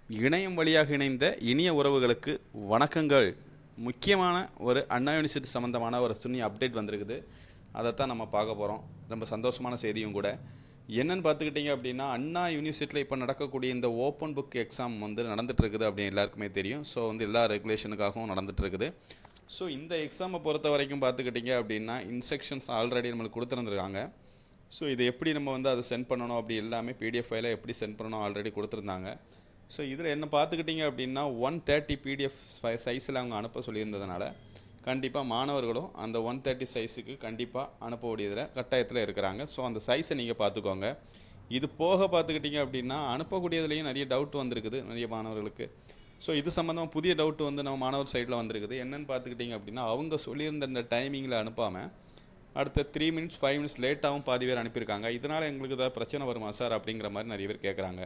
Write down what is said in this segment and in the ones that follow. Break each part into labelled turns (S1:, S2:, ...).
S1: இணையம் வழியாக இணைந்த இனிய உறவுகளுக்கு வணக்கங்கள் முக்கியமான ஒரு அண்ணா யூனிவர்சிட்டி சம்மந்தமான ஒரு துணி அப்டேட் வந்திருக்குது அதைத்தான் நம்ம பார்க்க போகிறோம் ரொம்ப சந்தோஷமான செய்தியும் கூட என்னன்னு பார்த்துக்கிட்டிங்க அப்படின்னா அண்ணா யூனிவர்சிட்டியில் இப்போ நடக்கக்கூடிய இந்த ஓப்பன் புக் எக்ஸாம் வந்து நடந்துட்டு இருக்குது அப்படின்னு எல்லாருக்குமே தெரியும் ஸோ வந்து எல்லா ரெகுலேஷனுக்காகவும் நடந்துட்டு இருக்குது ஸோ இந்த எக்ஸாமை பொறுத்த வரைக்கும் பார்த்துக்கிட்டிங்க அப்படின்னா இன்ஸ்ட்ரக்ஷன்ஸ் ஆல்ரெடி நம்மளுக்கு கொடுத்துருந்துருக்காங்க ஸோ இது எப்படி நம்ம வந்து அதை சென்ட் பண்ணணும் அப்படி எல்லாமே பிடிஎஃப் ஃபைலை எப்படி சென்ட் பண்ணணும் ஆல்ரெடி கொடுத்துருந்தாங்க ஸோ இதில் என்ன பார்த்துக்கிட்டிங்க அப்படின்னா ஒன் தேர்ட்டி பிடிஎஃப் சைஸில் அவங்க அனுப்ப சொல்லியிருந்ததுனால கண்டிப்பாக மாணவர்களும் அந்த ஒன் தேர்ட்டி சைஸுக்கு கண்டிப்பாக அனுப்ப வேண்டியதில் கட்டாயத்தில் இருக்கிறாங்க ஸோ அந்த சைஸை நீங்கள் பார்த்துக்கோங்க இது போக பார்த்துக்கிட்டிங்க அப்படின்னா அனுப்பக்கூடியதுலேயும் நிறைய டவுட் வந்திருக்குது நிறைய மாணவர்களுக்கு ஸோ இது சம்மந்தமாக புதிய டவுட் வந்து நம்ம மாணவர் சைடில் வந்திருக்குது என்னன்னு பார்த்துக்கிட்டிங்க அப்படின்னா அவங்க சொல்லியிருந்த இந்த டைமிங்கில் அனுப்பாமல் அடுத்த த்ரீ மினிட்ஸ் ஃபைவ் மினிட்ஸ் லேட்டாகவும் பாதி பேர் அனுப்பியிருக்காங்க இதனால் எங்களுக்கு ஏதாவது பிரச்சனை வருமா சார் அப்படிங்கிற மாதிரி நிறைய பேர் கேட்குறாங்க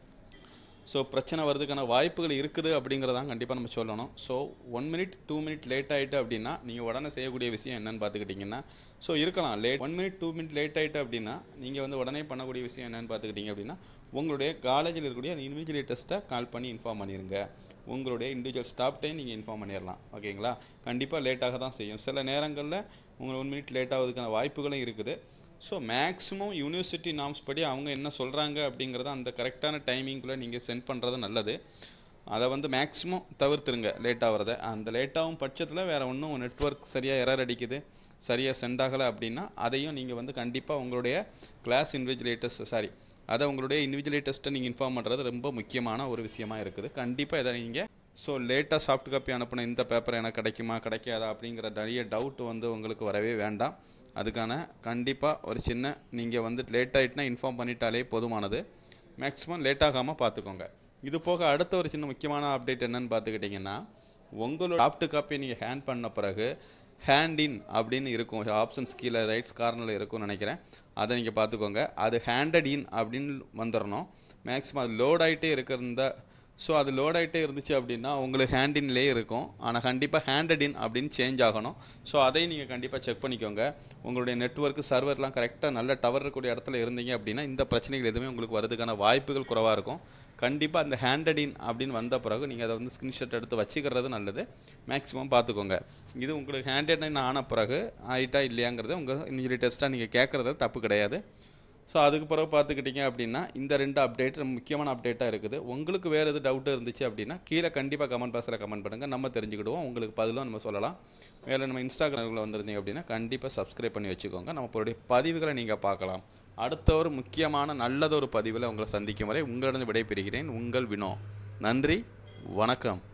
S1: ஸோ பிரச்சனை வர்றதுக்கான வாய்ப்புகள் இருக்குது அப்படிங்கிறதான் கண்டிப்பாக நம்ம சொல்லணும் so one minute two minute late ஆகிட்டு அப்படின்னா நீங்கள் உடனே செய்யக்கூடிய விஷயம் என்னன்னு பார்த்துக்கிட்டிங்கன்னா ஸோ இருக்கலாம் late one minute two minute late ஆகிட்டு அப்படின்னா நீங்கள் வந்து உடனே பண்ணக்கூடிய விஷயம் என்னன்னு பார்த்துக்கிட்டிங்க அப்படின்னா உங்களுடைய காலேஜில் இருக்கக்கூடிய அந்த இன்விஜிலேட்டர்ஸ்ட்டை கால் பண்ணி இன்ஃபார்ம் பண்ணிடுங்க உங்களுடைய இண்டிவிஜுவல் ஸ்டாஃப்டையும் நீங்கள் இன்ஃபார்ம் பண்ணிடலாம் ஓகேங்களா கண்டிப்பாக லேட்டாக தான் செய்யும் சில நேரங்களில் உங்களுக்கு ஒன் மினிட் லேட் ஆகுதுக்கான வாய்ப்புகளும் இருக்குது ஸோ மேக்ஸிமம் யூனிவர்சிட்டி நாம்ஸ் படி அவங்க என்ன சொல்கிறாங்க அப்படிங்கிறத அந்த கரெக்டான டைமிங்குள்ளே நீங்கள் சென்ட் பண்ணுறது நல்லது அதை வந்து மேக்ஸிமம் தவிர்த்துருங்க லேட் ஆகிறத அந்த லேட்டாகும் பட்சத்தில் வேறு ஒன்றும் நெட்ஒர்க் சரியாக எரர் அடிக்குது சரியாக சென்ட் ஆகலை அப்படின்னா அதையும் நீங்கள் வந்து கண்டிப்பாக உங்களுடைய கிளாஸ் இன்விஜிலேட்டர்ஸ் சாரி அதை உங்களுடைய இன்விஜிலேட்டர்ஸ்ட்டை நீங்கள் இன்ஃபார்ம் பண்ணுறது ரொம்ப முக்கியமான ஒரு விஷயமா இருக்குது கண்டிப்பாக இதை நீங்கள் ஸோ லேட்டாக சாஃப்ட் காப்பி அனுப்பின இந்த பேப்பர் எனக்கு கிடைக்குமா கிடைக்காதா அப்படிங்கிற நிறைய டவுட் வந்து உங்களுக்கு வரவே வேண்டாம் அதுக்கான கண்டிப்பாக ஒரு சின்ன நீங்கள் வந்து லேட் ஆகிட்டுனா இன்ஃபார்ம் பண்ணிட்டாலே போதுமானது மேக்ஸிமம் லேட் ஆகாமல் பார்த்துக்கோங்க இது போக அடுத்த ஒரு சின்ன முக்கியமான அப்டேட் என்னன்னு பார்த்துக்கிட்டிங்கன்னா உங்களோட சாஃப்ட் காப்பியை நீங்கள் ஹேண்ட் பண்ண பிறகு ஹேண்ட் இன் அப்படின்னு இருக்கும் ஆப்ஷன்ஸ் கீழே ரைட்ஸ் கார்னரில் இருக்கும்னு நினைக்கிறேன் அதை நீங்கள் பார்த்துக்கோங்க அது ஹேண்டட் இன் அப்படின்னு வந்துடணும் மேக்ஸிமம் அது லோட் ஆகிட்டே இருக்கிற ஸோ அது லோட் ஆகிட்டே இருந்துச்சு அப்படின்னா உங்களுக்கு ஹேண்டின்லேயே இருக்கும் ஆனால் கண்டிப்பாக ஹேண்டட் இன் அப்படின்னு சேஞ்ச் ஆகணும் ஸோ அதையும் நீங்கள் கண்டிப்பாக செக் பண்ணிக்கோங்க உங்களுடைய நெட்ஒர்க்கு சர்வர்லாம் கரெக்டாக நல்ல டவர் இருக்கக்கூடிய இடத்துல இருந்தீங்க அப்படின்னா இந்த பிரச்சனைகள் எதுவுமே உங்களுக்கு வரதுக்கான வாய்ப்புகள் குறைவாக இருக்கும் கண்டிப்பாக அந்த ஹேண்டட் இன் அப்படின்னு வந்த பிறகு நீங்கள் அதை வந்து ஸ்க்ரீன்ஷாட் எடுத்து வச்சுக்கிறது நல்லது மேக்ஸிமம் பார்த்துக்கோங்க இது உங்களுக்கு ஹேண்டட் இன் ஆன பிறகு ஆயிட்டா இல்லையாங்கிறத உங்கள் இன்ஜுரி டெஸ்ட்டாக நீங்கள் கேட்குறது தப்பு கிடையாது ஸோ அதுக்கு பிறகு பார்த்துக்கிட்டிங்க அப்படின்னா இந்த ரெண்டு அப்டேட் ரொம்ப முக்கியமான அப்டேட்டாக இருக்குது உங்களுக்கு வேறு எது டவுட்டு இருந்துச்சு அப்படின்னா கீழே கண்டிப்பாக கமெண்ட் பாக்ஸில் கமெண்ட் பண்ணுங்கள் நம்ம தெரிஞ்சுக்கிடுவோம் உங்களுக்கு பதிலும் நம்ம சொல்லலாம் மேலே நம்ம இன்ஸ்டாகிராமில் வந்திருந்தீங்க அப்படின்னா கண்டிப்பாக சப்ஸ்கிரைப் பண்ணி வச்சுக்கோங்க நம்மளுடைய பதிவுகளை நீங்கள் பார்க்கலாம் அடுத்த ஒரு முக்கியமான நல்லதொரு பதிவில் உங்களை சந்திக்கும் வரை உங்களிடம் விடைபெறுகிறேன் உங்கள் வினோ நன்றி வணக்கம்